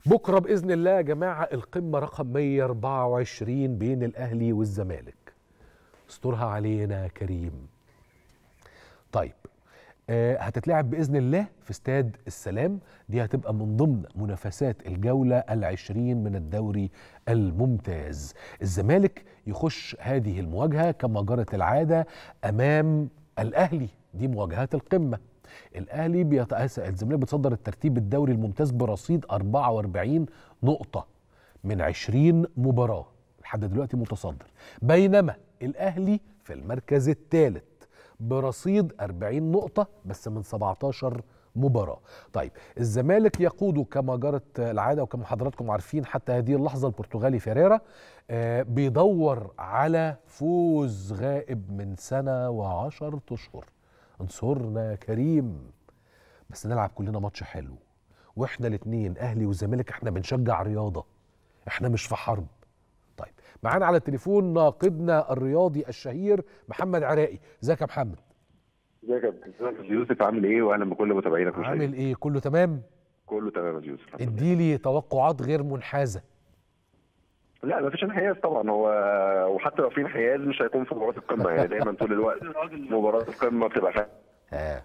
بكره باذن الله يا جماعه القمه رقم 124 بين الاهلي والزمالك استرها علينا يا كريم طيب آه هتتلعب باذن الله في استاد السلام دي هتبقى من ضمن منافسات الجوله العشرين من الدوري الممتاز الزمالك يخش هذه المواجهه كما جرت العاده امام الاهلي دي مواجهات القمه الاهلي بيتأسى الزمالك بتصدر الترتيب الدوري الممتاز برصيد 44 نقطه من 20 مباراه لحد دلوقتي متصدر بينما الاهلي في المركز الثالث برصيد 40 نقطة بس من 17 مباراة طيب الزمالك يقود كما جرت العادة وكما حضراتكم عارفين حتى هذه اللحظة البرتغالي فيريرا آه بيدور على فوز غائب من سنة وعشر أشهر انصرنا يا كريم بس نلعب كلنا ماتش حلو واحنا الاثنين اهلي وزمالك احنا بنشجع رياضة احنا مش في حرب طيب معانا على التليفون ناقدنا الرياضي الشهير محمد عراقي ازيك يا محمد ازيك يا كابتن يوسف عامل ايه واهلا بكل متابعينك عامل ايه كله تمام كله تمام يا يوسف اديلي توقعات غير منحازه لا مفيش انحياز طبعا هو وحتى لو في انحياز مش هيكون في مباراه القمه يعني دايما طول الوقت مباراه القمه بتبقى فيها اه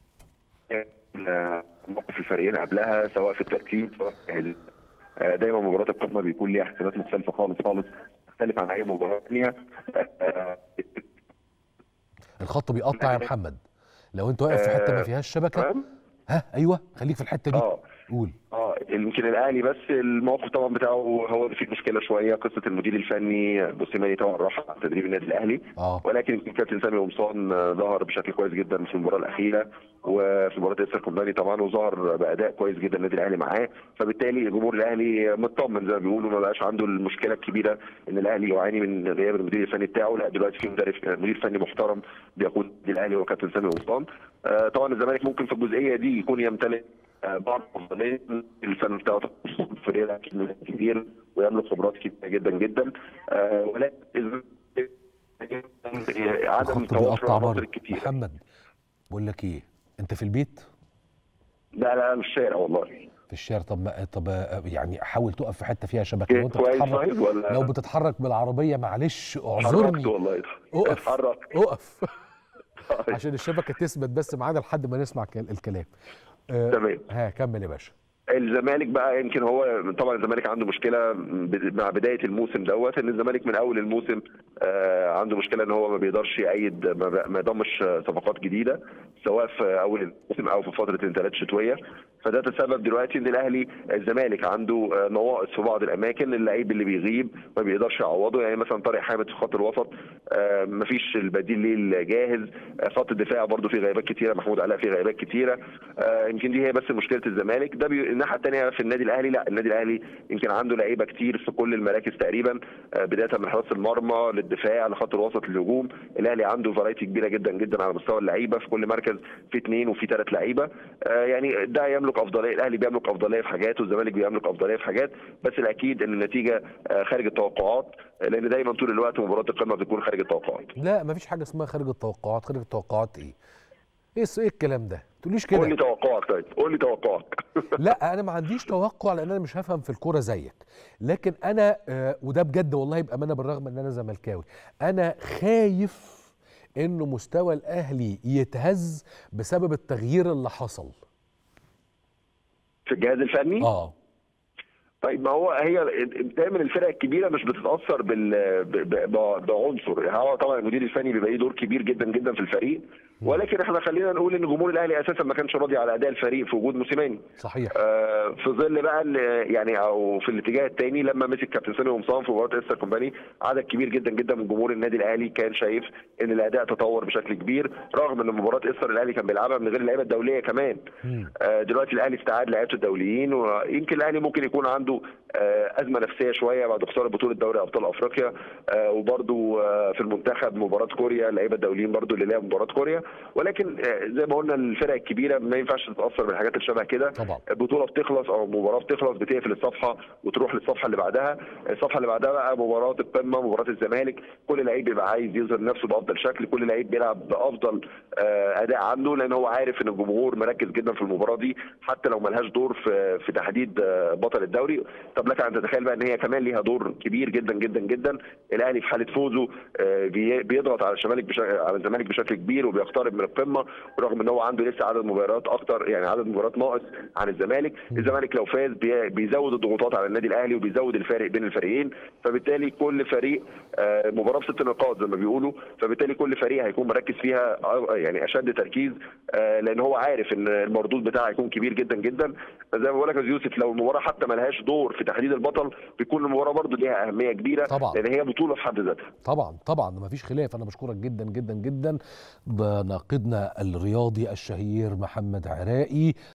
موقف الفريقين قبلها سواء في الترتيب سواء في دايما مباراه القمه بيكون ليها حسابات مختلفه خالص خالص تختلف عن اي مباراه ثانيه الخط بيقطع يا محمد لو انت واقف في حته ما فيهاش شبكه ها ايوه خليك في الحته دي اه قول اه يمكن الاهلي بس الموقف طبعا بتاعه هو اللي فيه مشكله شويه قصه المدير الفني بوسيماني طبعا راح على تدريب النادي الاهلي اه ولكن يمكن كابتن سامي قمصان ظهر بشكل كويس جدا في المباراه الاخيره وفي مباراه اسر كومباني طبعا وظهر باداء كويس جدا النادي الاهلي معاه فبالتالي جمهور الاهلي مطمن زي ما بيقولوا ما بقاش عنده المشكله الكبيره ان الاهلي يعاني من غياب المدير الفني بتاعه لا دلوقتي في مدرب مدير فني محترم بيقود النادي الاهلي هو كابتن سامي قمصان آه طبعا الزمالك ممكن في الجزئيه دي يكون يمتلك بعض الافضليه الفن بتاعه فريق كبير ويملك خبرات كبيره جدا جدا آه ولكن عدم توفر عناصر كتير محمد بقول لك ايه انت في البيت لا لا مش شارع والله في الشارع طب ما طب يعني حاول تقف في حته فيها شبكه لو انت كويس بتتحرك طيب ولا لو بتتحرك بالعربيه معلش اتحركت اعذرني والله اقف اتحرك اقف عشان الشبكه تثبت بس معانا لحد ما نسمع كل- الكلام آه، تمام ها كمل يا باشا الزمالك بقى يمكن هو طبعا الزمالك عنده مشكله ب- مع بدايه الموسم دوت ان الزمالك من اول الموسم آه، عنده مشكله ان هو ما بيقدرش يأيد ما ب- ما يضمش آه، صفقات جديده سواء في اول الموسم او في فتره الانتقالات الشتويه فده تسبب دلوقتي ان الاهلي الزمالك عنده آه، نواقص في بعض الاماكن اللعيب اللي بيغيب ما بيقدرش يعوضه يعني مثلا طارق حامد في خط الوسط آه، ما فيش البديل ليه جاهز آه، خط الدفاع برضه فيه غيابات كتيره محمود علاء فيه غيابات كتيره آه، يمكن دي هي بس مشكله الزمالك ده بي... الناحيه الثانيه في النادي الاهلي لا النادي الاهلي يمكن عنده لعيبه كتير في كل المراكز تقريبا آه، بدايه من حراسه المرمى للدفاع لخط الوسط للهجوم الاهلي عنده فرايتي كبيره جدا جدا على مستوى اللعيبه في كل مركز في اثنين وفي ثلاث لعيبه آه، يعني ده يملك افضليه الاهلي بيملك افضليه في حاجات والزمالك بيملك افضليه في حاجات بس الاكيد ان النتيجه آه، خارج التوقعات آه، لان دايما طول الوقت مباراه القمه بتكون خارج التوقعات لا مفيش حاجه اسمها خارج التوقعات خارج التوقعات ايه ايه الس- ايه الكلام ده ما تقوليش قول لي كده توقعك طيب قول لي توقعك لا انا ما عنديش توقع لان انا مش هفهم في الكوره زيك لكن انا آه وده بجد والله بامانه بالرغم ان انا زملكاوي انا خايف انه مستوى الاهلي يتهز بسبب التغيير اللي حصل في الجهاز الفني اه طيب ما هو هي دايما الفرق الكبيره مش بتتاثر بال ب- ب- بعنصر هو طبعا المدير الفني بيبقى ليه دور كبير جدا جدا في الفريق ولكن احنا خلينا نقول ان جمهور الاهلي اساسا ما كانش راضي على اداء الفريق في وجود موسيماني صحيح آه، في ظل بقى ال- يعني او في الاتجاه الثاني لما مسك كابتن سامي قمصان في مباراه استر كومباني عدد كبير جدا جدا من جمهور النادي الاهلي كان شايف ان الاداء تطور بشكل كبير رغم ان مباراه استر الاهلي كان بيلعبها من غير اللعيبه الدوليه كمان مم. آه، دلوقتي الاهلي استعاد لعيبته الدوليين ويمكن الاهلي ممكن يكون عنده آه، ازمه نفسيه شويه بعد خساره بطوله دوري ابطال افريقيا آه، وبرده آه، في المنتخب مباراه كوريا اللعيبه الدوليين برده اللي لعبوا مباراه كوريا ولكن زي ما قلنا الفرق الكبيره ما ينفعش تتاثر بالحاجات اللي شبه كده طبعا البطوله بتخلص او المباراه بتخلص بتقفل الصفحه وتروح للصفحه اللي بعدها الصفحه اللي بعدها بقى مباراه القمه مباراه الزمالك كل لعيب بيبقى عايز يظهر نفسه بافضل شكل كل لعيب بيلعب بافضل اداء عنده لان هو عارف ان الجمهور مركز جدا في المباراه دي حتى لو ملهاش دور في في تحديد بطل الدوري طب لك ان تتخيل بقى ان هي كمان ليها دور كبير جدا جدا جدا الاهلي في حاله فوزه بيضغط على الزمالك بشكل على الزمالك بشكل كبير وبيقترب من القمه برغم ان هو عنده لسه عدد مباريات اكتر يعني عدد مباريات ناقص عن الزمالك الزمالك لو فاز بيزود الضغوطات على النادي الاهلي وبيزود الفارق بين الفريقين فبالتالي كل فريق مباراه بست نقاط زي ما بيقولوا فبالتالي كل فريق هيكون مركز فيها يعني اشد تركيز لان هو عارف ان المردود بتاعها هيكون كبير جدا جدا زي ما بقول لك يا يوسف لو المباراه حتى ملهاش دور في تحديد البطل بيكون المباراه برضه ليها اهميه كبيره طبعا لان هي بطوله في حد ذاتها طبعا طبعا ما فيش خلاف انا بشكرك جدا جدا جدا ناقدنا الرياضي الشهير محمد عراقي